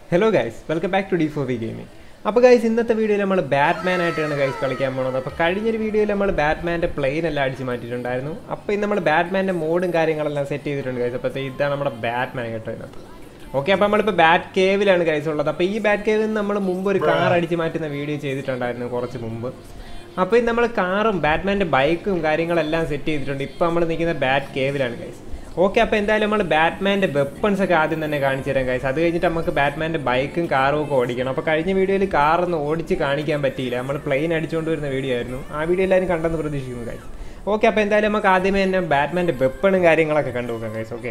Hello guys welcome back to D four V gaming അപ്പോൾ guys ഇന്നത്തെ വീഡിയോയിൽ നമ്മൾ ബാറ്റ്മാൻ ആയിട്ടാണ് ഗൈസ് കളിക്കാൻ പോകുന്നത് അപ്പോൾ കഴിഞ്ഞൊരു വീഡിയോയിൽ നമ്മൾ ബാറ്റ്മാൻ്റെ പ്ലെയിൻ എല്ലാം അടിച്ച് മാറ്റിയിട്ടുണ്ടായിരുന്നു അപ്പോൾ ഇന്ന് നമ്മൾ ബാറ്റ്മാൻ്റെ മോഡും കാര്യങ്ങളെല്ലാം സെറ്റ് ചെയ്തിട്ടുണ്ട് ഗൈസ് അപ്പോൾ ഇതാണ് നമ്മുടെ ബാറ്റ്മാൻ കേട്ടോ ഇതിനകത്ത് ഓക്കെ അപ്പോൾ നമ്മളിപ്പോൾ ബാറ്റ് കേവിലാണ് ഗൈസ് ഉള്ളത് അപ്പോൾ ഈ ബാറ്റ് കേവിൽ നിന്ന് നമ്മൾ മുമ്പ് ഒരു കാർ അടിച്ച് മാറ്റുന്ന വീഡിയോ ചെയ്തിട്ടുണ്ടായിരുന്നു കുറച്ച് മുമ്പ് അപ്പോൾ ഇത് നമ്മൾ കാറും ബാറ്റ്മാൻ്റെ ബൈക്കും കാര്യങ്ങളെല്ലാം സെറ്റ് ചെയ്തിട്ടുണ്ട് ഇപ്പോൾ നമ്മൾ നിൽക്കുന്ന ബാറ്റ് കേവിലാണ് ഗൈസ് ഓക്കെ അപ്പോൾ എന്തായാലും നമ്മൾ ബാറ്റ്മാൻ്റെ വെപ്പൺസ് ഒക്കെ ആദ്യം തന്നെ കാണിച്ചു തരാം ഗൈസ് അത് കഴിഞ്ഞിട്ട് നമുക്ക് ബാറ്റ്മാൻ്റെ ബൈക്കും കാറും ഒക്കെ ഓടിക്കണം അപ്പോൾ കഴിഞ്ഞ വീഡിയോയിൽ കാറൊന്നും ഓടിച്ച് കാണിക്കാൻ പറ്റിയില്ല നമ്മൾ പ്ലെയിൻ അടിച്ചുകൊണ്ട് വരുന്ന വീഡിയോ ആയിരുന്നു ആ വീഡിയോ എല്ലാവരും കണ്ടെന്ന് പ്രതീക്ഷിക്കുന്നു ഗൈസ് ഓക്കെ അപ്പോൾ എന്തായാലും നമുക്ക് ആദ്യമേ തന്നെ ബാറ്റ്മാൻ്റെ വെപ്പണും കാര്യങ്ങളൊക്കെ കണ്ടുപോകാം ഗൈസ് ഓക്കെ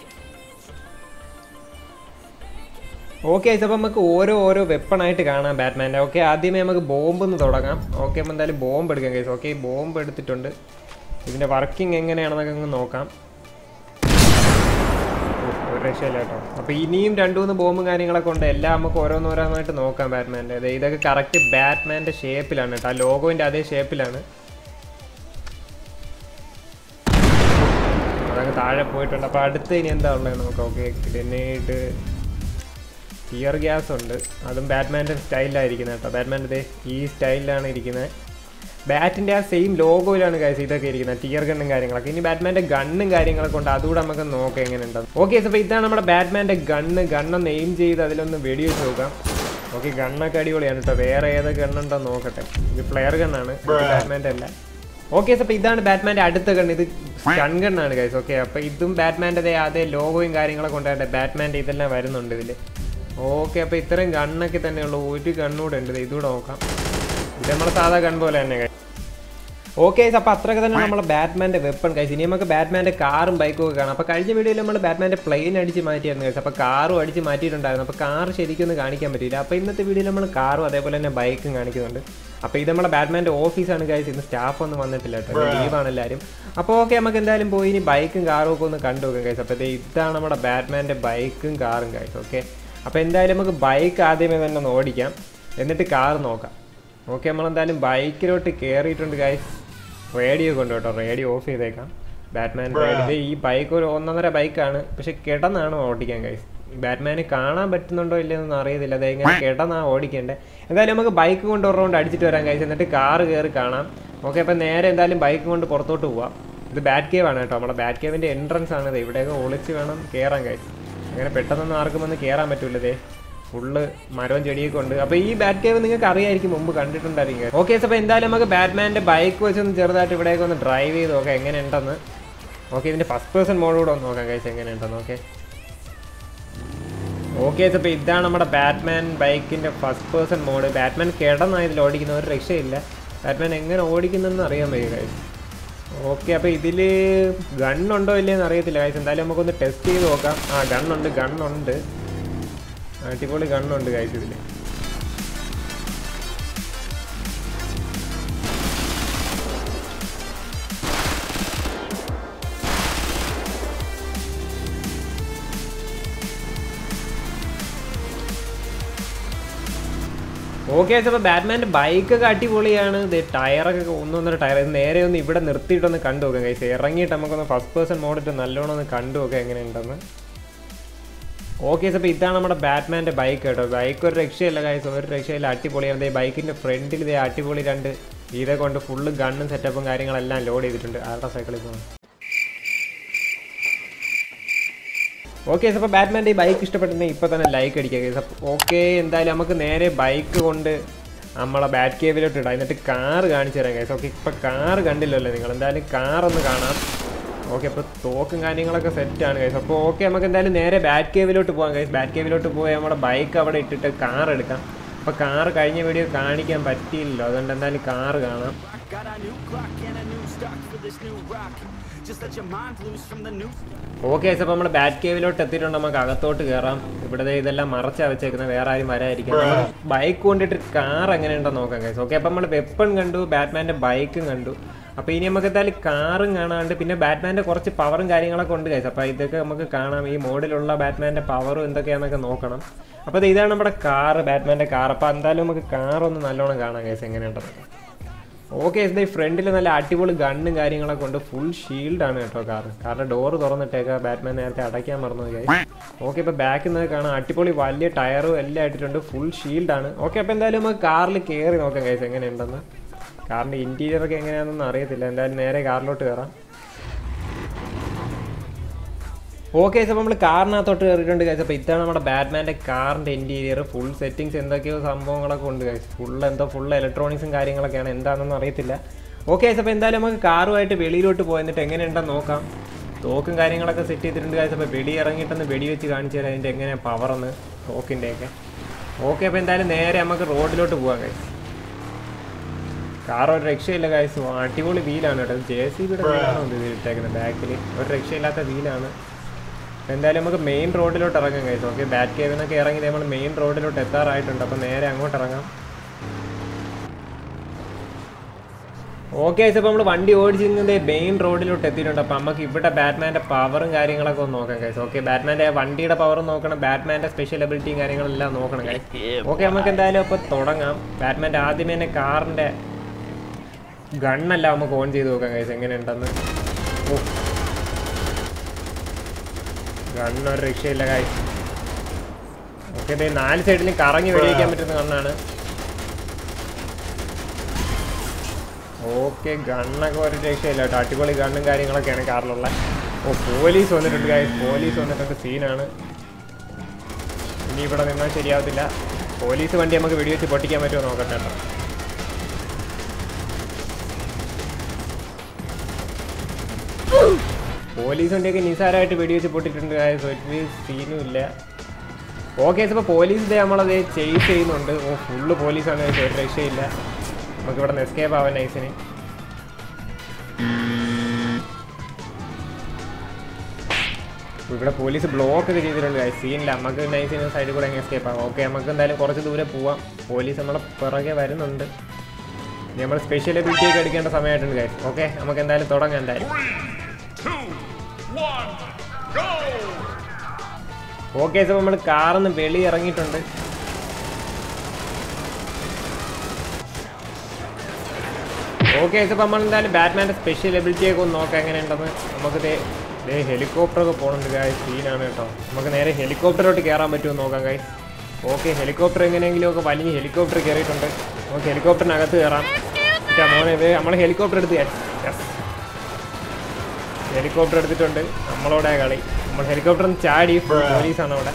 ഓക്കെ അപ്പോൾ നമുക്ക് ഓരോ ഓരോ വെപ്പണായിട്ട് കാണാം ബാറ്റ്മാൻ്റെ ഓക്കെ ആദ്യമേ നമുക്ക് ബോംബ് ഒന്ന് തുടങ്ങാം ഓക്കെ അപ്പോൾ എന്തായാലും ബോംബ് എടുക്കാം കേസ് ഓക്കെ ബോംബ് എടുത്തിട്ടുണ്ട് ഇതിൻ്റെ വർക്കിംഗ് എങ്ങനെയാണെന്നൊക്കെ അങ്ങ് നോക്കാം ഓ, ഒരു രക്ഷയില്ല കേട്ടോ അപ്പോൾ ഇനിയും രണ്ട് മൂന്ന് ബോംബും കാര്യങ്ങളൊക്കെ ഉണ്ട് എല്ലാം നമുക്ക് ഓരോന്നോരോന്നായിട്ട് നോക്കാം ബാറ്റ്മാൻ്റെ അതെ ഇതൊക്കെ കറക്റ്റ് ബാറ്റ്മാൻ്റെ ഷേപ്പിലാണ് കേട്ടോ ആ ലോഗോൻ്റെ അതേ ഷേപ്പിലാണ് അതങ്ങ് താഴെ പോയിട്ടുണ്ട് അപ്പോൾ അടുത്ത് ഇനി എന്താ ഉള്ളത് നോക്കാം ഓക്കെ ഗ്രനേഡ് ടിയർ ഗ്യാസ് ഉണ്ട് അതും ബാറ്റ്മാൻ്റെ സ്റ്റൈലിലായിരിക്കുന്നത് കേട്ടോ ബാറ്റ്മാൻ്റെ ദേ ഈ സ്റ്റൈലിലാണ് ഇരിക്കുന്നത് ബാറ്റിൻ്റെ ആ സെയിം ലോഗോയിലാണ് കാര്യം ഇതൊക്കെ ഇരിക്കുന്നത് ടിയർ ഗണ്ണും കാര്യങ്ങളൊക്കെ ഇനി ബാറ്റ്മാൻ്റെ ഗണ്ണും കാര്യങ്ങളൊക്കെ ഉണ്ട് അതുകൂടെ നമുക്ക് നോക്കാം എങ്ങനെ ഉണ്ടെന്ന് ഓക്കെ അപ്പോൾ ഇതാണ് നമ്മുടെ ബാറ്റ്മാൻ്റെ ഗണ്ണ് ഗണ്ണൊന്ന് എയിം ചെയ്ത് അതിലൊന്ന് വെടിവെച്ച് നോക്കാം ഓക്കെ ഗണ്ണൊക്കെ അടിപൊളിയാണ് കേട്ടോ വേറെ ഏതൊക്കെ ഗണ്ണുണ്ടോ നോക്കട്ടെ ഇത് പ്ലെയർ ഗണ്ണാണ് ബാറ്റ്മാൻ്റെ അല്ല ഓക്കെ അപ്പോൾ ഇതാണ് ബാറ്റ്മാൻ്റെ അടുത്ത ഗണ്ണ് ഇത് സ്റ്റൺ ഗണ്ണാണ് ഗൈസ് ഓക്കെ അപ്പോൾ ഇതും ബാറ്റ്മാൻ്റെ അതേ ലോഗോയും കാര്യങ്ങളൊക്കെ ഉണ്ടായിട്ട് ബാറ്റ്മാൻ്റെ ഇതെല്ലാം വരുന്നുണ്ട് ഇതിൽ ഓക്കെ അപ്പോൾ ഇത്രയും ഗണ്ണൊക്കെ തന്നെയുള്ളൂ ഒരു ഗണ്ണൂടെ ഉണ്ട് ദേ ഇതുകൂടെ നോക്കാം ഇത് നമ്മളെ സാധാ ഗൺ പോലെ തന്നെ ഓക്കെ അപ്പോൾ അത്രയൊക്കെ തന്നെ നമ്മളെ ബാറ്റ്മാൻ്റെ വെപ്പൺ കഴിച്ച് ഇനി നമുക്ക് ബാറ്റ്മാൻ്റെ കാറും ബൈക്കും ഒക്കെ കാണാം അപ്പോൾ കഴിഞ്ഞ വീഡിയോയിൽ നമ്മൾ ബാറ്റ്മാൻ്റെ പ്ലെയിൻ അടിച്ച് മാറ്റിയായിരുന്നു കഴിച്ചത് അപ്പോൾ കാറും അടിച്ച് മാറ്റിയിട്ടുണ്ടായിരുന്നു അപ്പോൾ കാർ ശരിക്കും ഒന്ന് കാണിക്കാൻ പറ്റിയില്ല അപ്പോൾ ഇന്നത്തെ വീഡിയോയിൽ നമ്മൾ കാറും അതേപോലെ തന്നെ ബൈക്കും കാണിക്കുന്നുണ്ട് അപ്പോൾ ഇത് നമ്മളെ ബാറ്റ്മാൻ്റെ ഓഫീസാണ് കഴിച്ച് ഇന്ന് സ്റ്റാഫ് ഒന്നും വന്നിട്ടില്ല കേട്ടോ ലീവാണ് എല്ലാവരും അപ്പോൾ ഓക്കെ നമുക്ക് എന്തായാലും പോയി ഇനി ബൈക്കും കാറും ഒക്കെ ഒന്ന് കണ്ടു നോക്കാം കഴിച്ച് അപ്പോൾ ഇതാണ് നമ്മുടെ ബാറ്റ്മാൻ്റെ ബൈക്കും കാറും കഴിച്ച് ഓക്കെ അപ്പോൾ എന്തായാലും നമുക്ക് ബൈക്ക് ആദ്യമേ തന്നെ ഒന്ന് ഓടിക്കാം എന്നിട്ട് കാർ നോക്കാം ഓക്കെ നമ്മളെന്തായാലും ബൈക്കിലോട്ട് കയറിയിട്ടുണ്ട് ഗൈസ് റേഡിയോ കൊണ്ട് കേട്ടോ റേഡിയോ ഓഫ് ചെയ്തേക്കാം ബാറ്റ്മാൻ റേഡിയോ ഈ ബൈക്ക് ഒരു ഒന്നൊന്നര ബൈക്കാണ് പക്ഷെ കിടന്നാണ് ഓടിക്കാൻ ഗൈസ് ബാറ്റ്മാന് കാണാൻ പറ്റുന്നുണ്ടോ ഇല്ലെന്നൊന്നും അറിയത്തില്ല അത് എങ്ങനെ കിടന്നാണ് ഓടിക്കേണ്ടത് എന്തായാലും നമുക്ക് ബൈക്ക് കൊണ്ട് ഒരു റൗണ്ട് അടിച്ചിട്ട് വരാം ഗൈസ് എന്നിട്ട് കാറ് കയറി കാണാം ഓക്കെ അപ്പം നേരെ എന്തായാലും ബൈക്ക് കൊണ്ട് പുറത്തോട്ട് പോവാം ഇത് ബാറ്റ് കേവ് ആണ് കേട്ടോ നമ്മുടെ ബാറ്റ് കേവിൻ്റെ എൻട്രൻസ് ആണ് ഇത് ഇവിടെയൊക്കെ ഒളിച്ച് വേണം കയറാൻ ഗൈസ് അങ്ങനെ പെട്ടെന്നൊന്നും ആർക്കും വന്ന് കയറാൻ പറ്റൂലതേ ഫുള്ള് മരവും ചെടിയൊക്കെ ഉണ്ട് അപ്പോൾ ഈ ബാറ്റ് കേവ് നിങ്ങൾക്ക് അറിയായിരിക്കും മുമ്പ് കണ്ടിട്ടുണ്ടായിരിക്കും ഓക്കെ അപ്പോൾ എന്തായാലും നമുക്ക് ബാറ്റ്മാൻ്റെ ബൈക്ക് വെച്ചൊന്ന് ചെറുതായിട്ട് ഇവിടേക്ക് ഒന്ന് ഡ്രൈവ് ചെയ്ത് നോക്കാം എങ്ങനെ ഉണ്ടെന്ന് ഓക്കെ ഇതിൻ്റെ ഫസ്റ്റ് പേഴ്സൺ മോഡ് കൂടെ ഒന്ന് നോക്കാം കഴിച്ച് എങ്ങനെ ഉണ്ടെന്ന് ഓക്കെ ഓക്കെ അപ്പോൾ ഇതാണ് നമ്മുടെ ബാറ്റ്മാൻ ബൈക്കിൻ്റെ ഫസ്റ്റ് പേഴ്സൺ മോഡ് ബാറ്റ്മാൻ കിടന്നാണ് ഇതിൽ ഓടിക്കുന്ന ഒരു രക്ഷയില്ല ബാറ്റ്മാൻ എങ്ങനെ ഓടിക്കുന്നതെന്ന് അറിയാൻ വയ്യ കഴിച്ച് ഓക്കെ അപ്പോൾ ഇതിൽ ഗണ്ണുണ്ടോ ഇല്ലയെന്ന് അറിയത്തില്ല കാര്യം എന്തായാലും നമുക്കൊന്ന് ടെസ്റ്റ് ചെയ്ത് നോക്കാം ആ ഗണ്ണുണ്ട് ഗണ്ണുണ്ട് അടിപൊളി ഗണ്ണുണ്ട് കാര്യം ഇതിൽ ഓക്കെ അപ്പോൾ ബാറ്റ്മാൻ്റെ ബൈക്കൊക്കെ അടിപൊളിയാണ് ഇത് ടയറൊക്കെ ഒന്നൊന്നര ടയർ ഇത് നേരെ ഒന്ന് ഇവിടെ നിർത്തിയിട്ടൊന്ന് കണ്ടു നോക്കാം കൈസ് ഇറങ്ങിയിട്ട് നമുക്കൊന്ന് ഫസ്റ്റ് പേഴ്സൺ മോഡിട്ട് നല്ലോണം ഒന്ന് കണ്ടു നോക്കാം എങ്ങനെയുണ്ടെന്ന് ഓക്കെ അപ്പോൾ ഇതാണ് നമ്മുടെ ബാറ്റ്മാൻ്റെ ബൈക്ക് കേട്ടോ ബൈക്ക് ഒരു രക്ഷയില്ല കൈസ് ഒരു രക്ഷയില്ല അടിപൊളിയാണ് ഈ ബൈക്കിൻ്റെ ഫ്രണ്ടിൽ ഇതേ അടിപൊളി രണ്ട് ഇതേ കൊണ്ട് ഫുള്ള് ഗണ്ണും സെറ്റപ്പും കാര്യങ്ങളെല്ലാം ലോഡ് ചെയ്തിട്ടുണ്ട് ആരുടെ സൈക്കിളിൽ പോകണം ഓക്കെ അപ്പോൾ ബാറ്റ്മാൻ്റെ ഈ ബൈക്ക് ഇഷ്ടപ്പെട്ടിട്ടുണ്ടെങ്കിൽ ഇപ്പോൾ തന്നെ ലൈക്ക് അടിക്കുക കേസ് ഓക്കെ എന്തായാലും നമുക്ക് നേരെ ബൈക്ക് കൊണ്ട് നമ്മളെ ബാറ്റ് കേവിലോട്ട് ഇടാം എന്നിട്ട് കാർ കാണിച്ചു തരാം കേസ് ഓക്കെ ഇപ്പോൾ കാർ കണ്ടില്ലല്ലോ നിങ്ങൾ എന്തായാലും കാർ ഒന്ന് കാണാം ഓക്കെ അപ്പോൾ തോക്കും കാര്യങ്ങളൊക്കെ സെറ്റാണ് കേസ് അപ്പോൾ ഓക്കെ നമുക്ക് എന്തായാലും നേരെ ബാറ്റ് കേവിലോട്ട് പോകാം കേസ് ബാറ്റ് കേവിലോട്ട് പോയി നമ്മുടെ ബൈക്ക് അവിടെ ഇട്ടിട്ട് കാർ എടുക്കാം അപ്പോൾ കാർ കഴിഞ്ഞ വീഡിയോ കാണിക്കാൻ പറ്റിയില്ലല്ലോ അതുകൊണ്ട് എന്തായാലും കാർ കാണാം Got a new clock and a new stock for this new rock. Just let your mind loose from the news. Okay അപ്പോൾ നമ്മൾ ബാറ്റ് കേവിലോട്ട് എത്തിയിട്ടുണ്ട് നമുക്ക് അകത്തോട്ട് കയറാം ഇവിടെ ദേ ഇതെല്ലാം മറച്ചാ വെച്ചേക്കുന്നത് വേറെ ആരും വരാതിരിക്കാം ബൈക്ക് കൊണ്ടിട്ട് കാർ എങ്ങനെയുണ്ടെന്ന് നോക്കാം കേസ് ഓക്കെ അപ്പോൾ നമ്മൾ വെപ്പൺ കണ്ടു ബാറ്റ്മാൻ്റെ ബൈക്കും കണ്ടു അപ്പോൾ ഇനി നമുക്ക് എന്തായാലും കാറും കാണാണ്ട് പിന്നെ ബാറ്റ്മാൻ്റെ കുറച്ച് പവറും കാര്യങ്ങളൊക്കെ ഉണ്ട് കേസ് അപ്പോൾ ഇതൊക്കെ നമുക്ക് കാണാം ഈ മോഡിലുള്ള ബാറ്റ്മാൻ്റെ പവറും എന്തൊക്കെയാണെന്നൊക്കെ നോക്കണം അപ്പോൾ ദേ ഇതാണ് നമ്മുടെ കാറ് ബാറ്റ്മാൻ്റെ കാർ അപ്പോൾ എന്തായാലും നമുക്ക് കാർ ഒന്ന് നല്ലോണം കാണാം കേസ് എങ്ങനെയുണ്ടെന്ന് ഓക്കെ ഇത് ഫ്രണ്ടിൽ നല്ല അടിപൊളി ഗണ്ണും കാര്യങ്ങളൊക്കെ ഉണ്ട് ഫുൾ ഷീൽഡാണ് കേട്ടോ കാർ കാറിന്റെ ഡോറ് തുറന്നിട്ടേക്ക ബാറ്റ്മാൻ നേരത്തെ അടയ്ക്കാൻ മറന്നു ഓക്കെ ഇപ്പോൾ ബാക്കിൽ നിന്ന് കാണാം അടിപൊളി വലിയ ടയറും എല്ലാം ഇട്ടിട്ടുണ്ട് ഫുൾ ഷീൽഡാണ് ഓക്കെ അപ്പോൾ എന്തായാലും നമുക്ക് കാറിൽ കയറി നോക്കാം കൈസ് എങ്ങനെയുണ്ടെന്ന് കാറിന്റെ ഇന്റീരിയർ ഒക്കെ എങ്ങനെയാണെന്ന് അറിയത്തില്ല എന്തായാലും നേരെ കാറിലോട്ട് കയറാം ഓക്കെ അപ്പോൾ നമ്മൾ കാറിനകത്തോട്ട് കയറിയിട്ടുണ്ട് കഴിച്ച് അപ്പോൾ ഇതാണ് നമ്മുടെ ബാറ്റ്മാൻ്റെ കാറിൻ്റെ ഇൻറ്റീരിയർ ഫുൾ സെറ്റിങ്സ് എന്തൊക്കെയോ സംഭവങ്ങളൊക്കെ ഉണ്ട് കഴിച്ച് ഫുൾ എന്തോ ഫുൾ ഇലക്ട്രോണിക്സും കാര്യങ്ങളൊക്കെയാണ് എന്താണെന്നൊന്നും അറിയത്തില്ല ഓക്കെ അപ്പോൾ എന്തായാലും നമുക്ക് കാറുമായിട്ട് വെളിയിലോട്ട് പോയിട്ട് എങ്ങനെയുണ്ടെന്ന് നോക്കാം തോക്കും കാര്യങ്ങളൊക്കെ സെറ്റ് ചെയ്തിട്ടുണ്ട് കഴിച്ച് അപ്പോൾ വെടി ഇറങ്ങിയിട്ടൊന്ന് വെടി വെച്ച് കാണിച്ചു തരാം അതിൻ്റെ എങ്ങനെയാണ് പവറെന്ന് തോക്കിൻ്റെയൊക്കെ ഓക്കെ അപ്പോൾ എന്തായാലും നേരെ നമുക്ക് റോഡിലോട്ട് പോകാം കഴിച്ച് കാർ ഒരു രക്ഷയില്ല കാഴ്ച അടിപൊളി വീലാണ് കേട്ടോ ജെ സി ബിയുടെ വീലാണോ ഇത് ഇട്ടേക്കുന്നത് ബാക്കിൽ ഒരു രക്ഷയില്ലാത്ത വീലാണ് എന്തായാലും നമുക്ക് മെയിൻ റോഡിലോട്ട് ഇറങ്ങാം കഴിച്ചു ഓക്കെ ബാറ്റ് കേവിനൊക്കെ ഇറങ്ങി നമ്മൾ മെയിൻ റോഡിലോട്ട് എത്താറായിട്ടുണ്ട് അപ്പം നേരെ അങ്ങോട്ട് ഇറങ്ങാം ഓക്കെ അപ്പോൾ നമ്മൾ വണ്ടി ഓടിച്ചിരുന്നത് മെയിൻ റോഡിലോട്ട് എത്തിയിട്ടുണ്ട് അപ്പം നമുക്ക് ഇവിടെ ബാറ്റ്മാൻ്റെ പവറും കാര്യങ്ങളൊക്കെ ഒന്ന് നോക്കാം കഴിച്ചു ഓക്കെ ബാറ്റ്മാൻ്റെ വണ്ടിയുടെ പവറും നോക്കണം ബാറ്റ്മാൻ്റെ സ്പെഷ്യൽ എബിലിറ്റിയും കാര്യങ്ങളെല്ലാം നോക്കണം കഴിച്ചു ഓക്കെ നമുക്ക് എന്തായാലും ഇപ്പോൾ തുടങ്ങാം ബാറ്റ്മാൻ്റെ ആദ്യമേ തന്നെ കാറിൻ്റെ ഗണ്ണെല്ലാം നമുക്ക് ഓൺ ചെയ്ത് നോക്കാം കഴിച്ചു എങ്ങനെയുണ്ടെന്ന് ഓ ഗണ്ണൊരു രക്ഷയില്ല കായ് ഓക്കെ ഇതേ നാല് സൈഡിലും കറങ്ങി വെടിവെക്കാൻ പറ്റുന്ന ഗണ്ണാണ് ഓക്കെ ഗണ്ണൊക്കെ ഒരു രക്ഷയില്ല കേട്ടോ അടിപൊളി ഗണ്ണും കാര്യങ്ങളൊക്കെയാണ് കാറിലുള്ള ഓ പോലീസ് വന്നിട്ടുണ്ട് കായ് പോലീസ് വന്നിട്ടുണ്ട് സീനാണ് ഇനി ഇവിടെ നിന്നാൽ ശരിയാവത്തില്ല പോലീസ് വണ്ടി നമുക്ക് വെടിവെച്ച് പൊട്ടിക്കാൻ പറ്റുമോ നോക്കട്ടെ കേട്ടോ പോലീസ് വണ്ടിയൊക്കെ നിസാരമായിട്ട് വെടിവെച്ച് പൊട്ടിട്ടുണ്ട് guys. ഒരു സീനും ഇല്ല ഓക്കെ ഇപ്പോൾ പോലീസ് ഇതേ നമ്മളത് ചേസ് ചെയ്യുന്നുണ്ട് ഓ ഫുള്ള് പോലീസാണ് guys. ഒരു രക്ഷയില്ല നമുക്ക് ഇവിടെ നിന്ന് എസ്കേപ്പ് ആവാൻ നൈസിന് ഇവിടെ പോലീസ് ബ്ലോക്ക് ഒക്കെ ചെയ്തിട്ടുണ്ട് guys. സീനില്ല നമുക്ക് നൈസിന് സൈഡിൽ കൂടെ എസ്കേപ്പ് ആവാം ഓക്കെ നമുക്ക് എന്തായാലും കുറച്ച് ദൂരെ പോവാം പോലീസ് നമ്മളെ പിറകെ വരുന്നുണ്ട് ഇനി നമ്മൾ സ്പെഷ്യൽ എബിലിറ്റി ഒക്കെ എടുക്കേണ്ട സമയമായിട്ടുണ്ട് guys. ഓക്കെ നമുക്ക് എന്തായാലും തുടങ്ങാം എന്തായാലും ഓക്കെ സോ നമ്മൾ കാറിന്ന് വെളി ഇറങ്ങിയിട്ടുണ്ട് ഓക്കെ സോ നമ്മൾ എന്തായാലും ബാറ്റ്മാൻ്റെ സ്പെഷ്യൽ എബിലിറ്റി ഒക്കെ ഒന്ന് നോക്കാം എങ്ങനെയുണ്ടെന്ന് നമുക്ക് ദേ ദേ ഹെലികോപ്റ്റർ ഒക്കെ പോകുന്നുണ്ട് കായ് സീനാണ് കേട്ടോ നമുക്ക് നേരെ ഹെലികോപ്റ്ററിലോട്ട് കയറാൻ പറ്റുമോ നോക്കാം കായ് ഓക്കെ ഹെലികോപ്റ്റർ എങ്ങനെയെങ്കിലും ഒക്കെ വലിയ ഹെലികോപ്റ്റർ കയറിയിട്ടുണ്ട് നമുക്ക് ഹെലികോപ്റ്ററിനകത്ത് കയറാം ഇതാ മോനെ ഇത് നമ്മൾ ഹെലികോപ്റ്റർ എടുത്ത് യെസ് ഹെലികോപ്റ്റർ എടുത്തിട്ടുണ്ട് നമ്മളോടെ കളി നമ്മൾ ഹെലികോപ്റ്ററിൽ നിന്ന് ചാടി പോലീസാണ് അവിടെ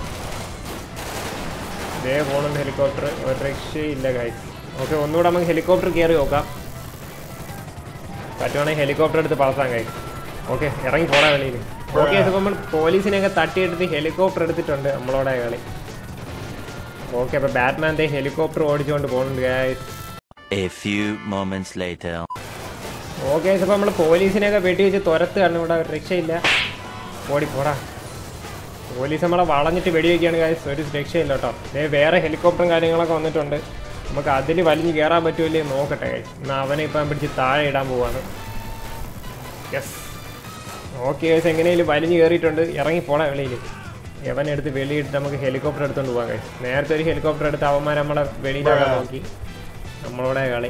ഇതേ പോകുന്നുണ്ട് ഹെലികോപ്റ്റർ ഒരു രക്ഷയില്ല കായ് ഓക്കെ ഒന്നുകൂടെ നമുക്ക് ഹെലികോപ്റ്റർ കയറി നോക്കാം പറ്റുവാണെങ്കിൽ ഹെലികോപ്റ്റർ എടുത്ത് പറത്താൻ കഴിയും ഓക്കെ ഇറങ്ങി പോടാ വെളിയിൽ ഓക്കെ ഇപ്പോൾ നമ്മൾ പോലീസിനെയൊക്കെ തട്ടിയെടുത്ത് ഹെലികോപ്റ്റർ എടുത്തിട്ടുണ്ട് നമ്മളോടെ കളി ഓക്കെ അപ്പോൾ ബാറ്റ്മാൻ്റെ ഹെലികോപ്റ്റർ ഓടിച്ചുകൊണ്ട് പോകുന്നുണ്ട് guys A few moments later. Okay അപ്പോൾ നമ്മൾ പോലീസിനെയൊക്കെ വെടിവെച്ച് തുരത്തുകയാണ് ഇവിടെ ഒരു രക്ഷയില്ല ഓടി പോടാ പോലീസ് നമ്മളെ വളഞ്ഞിട്ട് വെടിവെക്കുകയാണ് കാര്യം ഒരു രക്ഷയില്ല കേട്ടോ ദേ വേറെ ഹെലികോപ്റ്ററും കാര്യങ്ങളൊക്കെ വന്നിട്ടുണ്ട് നമുക്ക് അതിൽ വലിഞ്ഞ് കയറാൻ പറ്റൂലേ നോക്കട്ടെ guys. എന്നാൽ അവനെ ഇപ്പം പിടിച്ച് താഴെ ഇടാൻ പോവാണ് യെസ് ഓക്കെ ഗൈസ് എങ്ങനെയും വലിഞ്ഞ് കയറിയിട്ടുണ്ട് ഇറങ്ങി പോടാ വെളിയിൽ എവൻ എടുത്ത് വെളിയിട്ട് നമുക്ക് ഹെലികോപ്റ്റർ എടുത്തുകൊണ്ട് പോകാം guys. നേരത്തെ ഒരു ഹെലികോപ്റ്റർ എടുത്ത് അവന്മാർ നമ്മളെ വെളിയിലാകാൻ നോക്കി നമ്മളോടെ കളി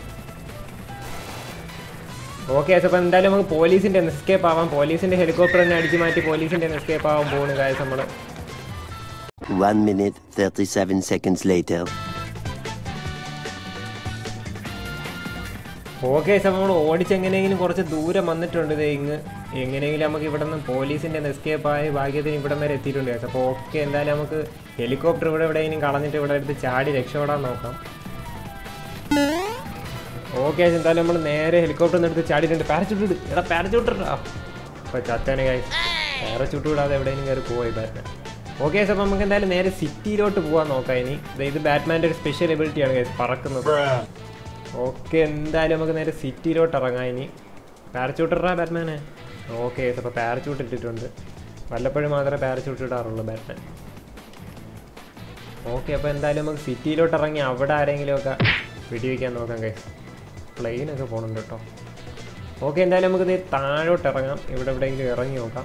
ഓക്കെ അപ്പോൾ എന്തായാലും നമുക്ക് പോലീസിൻ്റെ എസ്കേപ്പ് ആവാം പോലീസിൻ്റെ ഹെലികോപ്റ്റർ തന്നെ അടിച്ചു മാറ്റി പോലീസിൻ്റെ എസ്കേപ്പ് ആവാൻ പോകുന്നു കാര്യം നമ്മൾ One minute, 37 seconds later. Okay അപ്പോൾ നമ്മൾ ഓടിച്ചെങ്ങനെയെങ്കിലും കുറച്ച് ദൂരം വന്നിട്ടുണ്ട് ഇത് ഇങ്ങ് എങ്ങനെയെങ്കിലും നമുക്ക് ഇവിടെ നിന്ന് പോലീസിൻ്റെ എസ്കേപ്പ് ആയി ഭാഗ്യത്തിന് ഇവിടം വരെ എത്തിയിട്ടുണ്ട് guys. അപ്പോൾ ഓക്കെ എന്തായാലും നമുക്ക് ഹെലികോപ്റ്റർ ഇവിടെ എവിടെയെങ്കിലും കളഞ്ഞിട്ട് ഇവിടെ എടുത്ത് ചാടി രക്ഷപ്പെടാൻ നോക്കാം ഓക്കെ എന്തായാലും നമ്മൾ നേരെ ഹെലികോപ്റ്ററിൽ നിന്ന് എടുത്ത് ചാടിയിട്ടുണ്ട് പാരച്ചൂട്ട് ഇട് എടാ പാരച്ചൂട്ട് ഇടാ അപ്പോൾ ചത്തനെ കായ് പാരച്ചൂട്ട് വിടാതെ എവിടെയെങ്കിലും കയറി പോയി ബാറ്റ്മാൻ ഓക്കെ അപ്പോൾ നമുക്ക് എന്തായാലും നേരെ സിറ്റിയിലോട്ട് പോകാൻ നോക്കാം ഇനി ദേ ഇത് ബാറ്റ്മാൻ്റെ ഒരു സ്പെഷ്യൽ എബിലിറ്റിയാണ് guys, പറക്കുന്നത് ഓക്കെ എന്തായാലും നമുക്ക് നേരെ സിറ്റിയിലോട്ട് ഇറങ്ങാം ഇനി പാരച്ചൂട്ട് ഇടാ ബാറ്റ്മാനെ ഓക്കെ അപ്പോൾ പാരച്ചൂട്ട് ഇട്ടിട്ടുണ്ട് വല്ലപ്പോഴും മാത്രമേ പാരച്ചൂട്ട് ഇടാറുള്ളൂ ബാറ്റ്മാൻ ഓക്കെ അപ്പോൾ എന്തായാലും നമുക്ക് സിറ്റിയിലോട്ട് ഇറങ്ങി അവിടെ ആരെങ്കിലുമൊക്കെ വെടിവെക്കാൻ നോക്കാം കൈ പ്ലെയിനൊക്കെ പോകുന്നുണ്ട് കേട്ടോ ഓക്കെ എന്തായാലും നമുക്ക് ഇത് താഴോട്ട് ഇറങ്ങാം ഇവിടെ എവിടെയെങ്കിലും ഇറങ്ങി നോക്കാം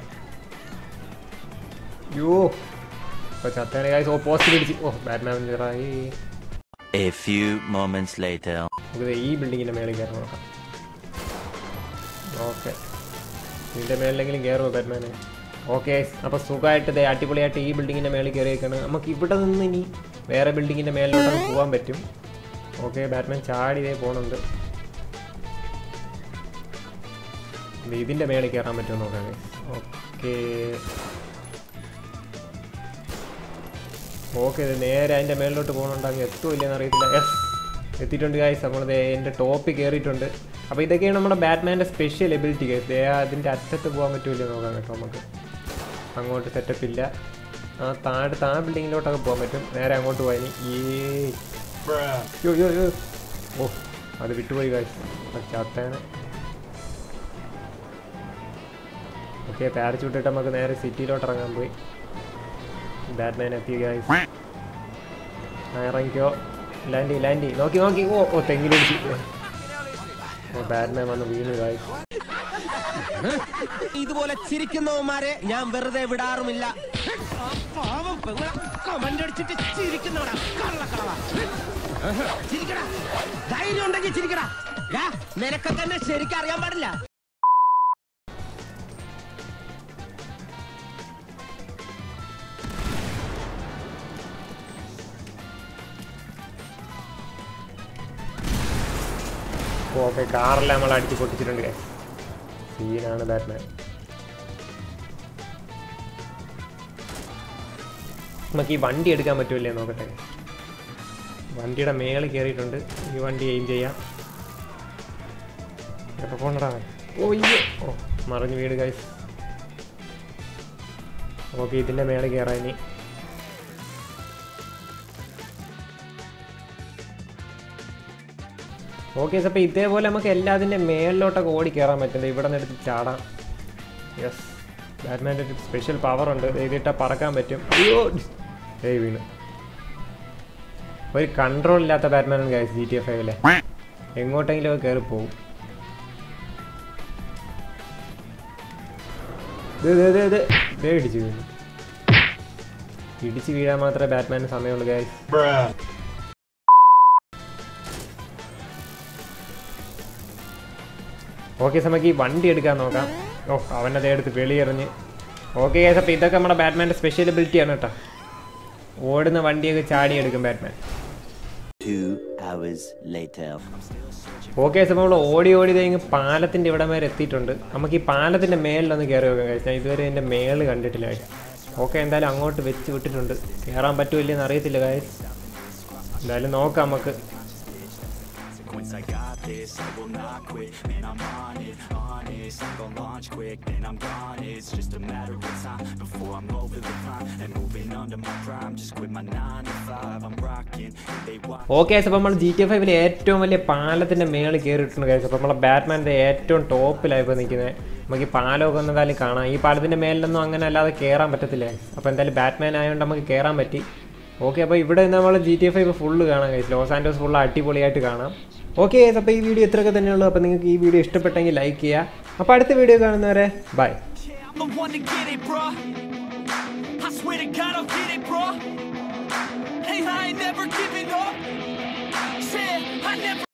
യോ ഇപ്പോൾ ചത്തേനെ കായ് ഓ പോസ്റ്റ് പിടിച്ച് ഓ ബാറ്റ്മാൻ ചെറായി A few moments later. നമുക്ക് ദേ ഈ ബിൽഡിങ്ങിൻ്റെ മേളിൽ കയറി നോക്കാം ഓക്കെ ഇതിൻ്റെ മേളിലെങ്കിലും കയറുമോ ബാറ്റ്മാന് ഓക്കെ അപ്പോൾ സുഖമായിട്ട് ദേ അടിപൊളിയായിട്ട് ഈ ബിൽഡിങ്ങിൻ്റെ മേളിൽ കയറിയേക്കാണ് നമുക്ക് ഇവിടെ നിന്ന് ഇനി വേറെ ബിൽഡിങ്ങിൻ്റെ മേളിലോട്ട് പോകാൻ പറ്റും ഓക്കെ ബാറ്റ്മാൻ ചാടി ഇതേ പോകുന്നുണ്ട് ദേ ഇതിൻ്റെ മേളിൽ കയറാൻ പറ്റുമോ നോക്കാം ഓക്കെ ഓക്കെ ഇത് നേരെ അതിൻ്റെ മേളിലോട്ട് പോകുന്നുണ്ടെങ്കിൽ എത്തുമില്ലെന്ന് അറിയത്തില്ല യെസ് എത്തിയിട്ടുണ്ട് ഗായ്സ് നമ്മൾ എൻ്റെ ടോപ്പിൽ കയറിയിട്ടുണ്ട് അപ്പോൾ ഇതൊക്കെയാണ് നമ്മുടെ ബാറ്റ്മാൻ്റെ സ്പെഷ്യൽ എബിലിറ്റി ഗൈസ് ദേ അതിൻ്റെ അറ്റത്ത് പോകാൻ പറ്റൂല നോക്കാം കേട്ടോ നമുക്ക് അങ്ങോട്ട് സെറ്റപ്പ് ഇല്ല ആ താഴെ താഴെ ബിൽഡിങ്ങിലോട്ടൊക്കെ പോകാൻ പറ്റും നേരെ അങ്ങോട്ട് പോയി ഈ യോ യോ യോ ഓ അത് വിട്ടുപോയി ഗായ്സ് ചത്തേനെ ഓക്കെ പാരച്ചൂട്ട് ഇട്ട് നമുക്ക് നേരെ സിറ്റിയിലോട്ട് ഇറങ്ങാൻ പോയി ബാറ്റ്മാൻ എത്തി ഗായ്സ് ആ ഇറങ്ങിക്കോ ലാൻഡി ലാൻഡി നോക്കി നോക്കി ഓ ഓ തെങ്ങിലിടിച്ച് ഓ ബാറ്റ്മാൻ വന്ന് വീണ് ഗായ്സ് ഇതുപോലെ ചിരിക്കുന്നവന്മാരെ ഞാൻ വെറുതെ വിടാറുമില്ല ആ പാവം പെങ്ങളെ കമന്റ് അടിച്ചിട്ട് ചിരിക്കുന്നവടാ കള്ളക്കളവ ചിരിക്കടാ ധൈര്യം ഉണ്ടെങ്കിൽ ചിരിക്കടാ ഡാ, നിനക്കൊക്കെ എന്നെ ശരിക്കും അറിയാൻ പാടില്ല ഓക്കെ കാറെല്ലാം നമ്മൾ അടിച്ച് പൊട്ടിച്ചിട്ടുണ്ട് guys. സീനാണ് ബാറ്റ്മാൻ നമുക്ക് ഈ വണ്ടി എടുക്കാൻ പറ്റൂലേ നോക്കട്ടെ വണ്ടിയുടെ മേളിൽ കയറിയിട്ടുണ്ട് ഈ വണ്ടി എയിം ചെയ്യാം എപ്പോൾ പോകണടാ ഓ അയ്യോ ഓ മറിഞ്ഞ് വീട് ഗൈസ് ഓക്കെ ഇതിൻ്റെ മേളിൽ കയറാൻ ഇനി ഓക്കെ അപ്പോൾ ഇതേപോലെ നമുക്ക് എല്ലാത്തിൻ്റെ മേളിലോട്ടൊക്കെ ഓടി കയറാൻ പറ്റുന്നത് ഇവിടെ നിന്ന് എടുത്ത് ചാടാം യെസ് ബാറ്റ്മാൻ്റെ ഒരു സ്പെഷ്യൽ പവർ ഉണ്ട് ഇതിട്ടാൽ പറക്കാൻ പറ്റും അയ്യോ ഏയ് വീണ് ഒരു കൺട്രോൾ ഇല്ലാത്ത ബാറ്റ്മാനാണ് ഗൈസ് ജി ടി എഫ് ഫൈവിലെ എങ്ങോട്ടെങ്കിലും ഒക്കെ കയറി പോകും ഇത് ഇത് ഇത് ഇത് ദേ ഇടിച്ച് വീണു ഇടിച്ച് വീഴാൻ മാത്രമേ ബാറ്റ്മാന് സമയമുള്ളൂ ഗൈസ് ഓക്കെ നമുക്ക് ഈ വണ്ടി എടുക്കാൻ നോക്കാം ഓ അവനതേ എടുത്ത് വെളിയെറിഞ്ഞ് ഓക്കെ ഗൈസ് അപ്പോൾ ഇതൊക്കെ നമ്മുടെ ബാറ്റ്മാൻ്റെ സ്പെഷ്യൽ ആണ് കേട്ടോ ഓടുന്ന വണ്ടിയൊക്കെ ചാടി എടുക്കും Batman Two hours later. Okay അപ്പോൾ നമ്മൾ ഓടി ഓടി കഴിഞ്ഞ് പാലത്തിൻ്റെ ഇവിടം വരെ എത്തിയിട്ടുണ്ട് നമുക്ക് ഈ പാലത്തിൻ്റെ മേലിലൊന്ന് കയറി നോക്കാം കഴിച്ചാൽ ഞാൻ ഇതുവരെ എൻ്റെ മേളിൽ കണ്ടിട്ടില്ല ഓക്കെ എന്തായാലും അങ്ങോട്ട് വെച്ച് വിട്ടിട്ടുണ്ട് കയറാൻ പറ്റൂല്ലെന്ന് അറിയത്തില്ല കാര്യം എന്തായാലും നോക്കാം നമുക്ക് Once I got this, I will not quit Man, I'm on it, honest I'm gonna launch quick, then I'm gone It's just a matter of time Before I'm over the climb And moving under my prime Just quit my 9 to 5 I'm rocking And they watch okay അപ്പോൾ നമ്മൾ G T ഫൈവിലെ ഏറ്റവും വലിയ പാലത്തിൻ്റെ മേളിൽ കയറിയിട്ടുണ്ട് കഴിച്ചു അപ്പോൾ നമ്മളെ ബാറ്റ്മാൻ്റെ ഏറ്റവും ടോപ്പിലായി ഇപ്പോൾ നിൽക്കുന്നത് നമുക്ക് ഈ പാലമൊക്കെ ഒന്ന് എന്തായാലും കാണാം ഈ പാലത്തിൻ്റെ മേലിലൊന്നും അങ്ങനെ അല്ലാതെ കയറാൻ പറ്റത്തില്ല അപ്പോൾ എന്തായാലും ബാറ്റ്മാൻ ആയതുകൊണ്ട് നമുക്ക് കയറാൻ പറ്റി ഓക്കെ അപ്പോൾ ഇവിടെ നിന്ന് നമ്മൾ ജി ടി ഫൈവ് ഫുള്ള് കാണാം കഴിച്ചു ലോസ് ആൻഡോസ് ഫുള്ള് അടിപൊളിയായിട്ട് കാണാം ഓക്കെ അപ്പോൾ ഈ വീഡിയോ ഇത്രയൊക്കെ തന്നെയുള്ളൂ അപ്പോൾ നിങ്ങൾക്ക് ഈ വീഡിയോ ഇഷ്ടപ്പെട്ടെങ്കിൽ ലൈക്ക് ചെയ്യുക അപ്പോൾ അടുത്ത വീഡിയോ കാണുന്നവരെ bye Yeah, I'm the one to get it, bruh I swear to God I'll get it, bruh Hey, I ain't never giving up Said I never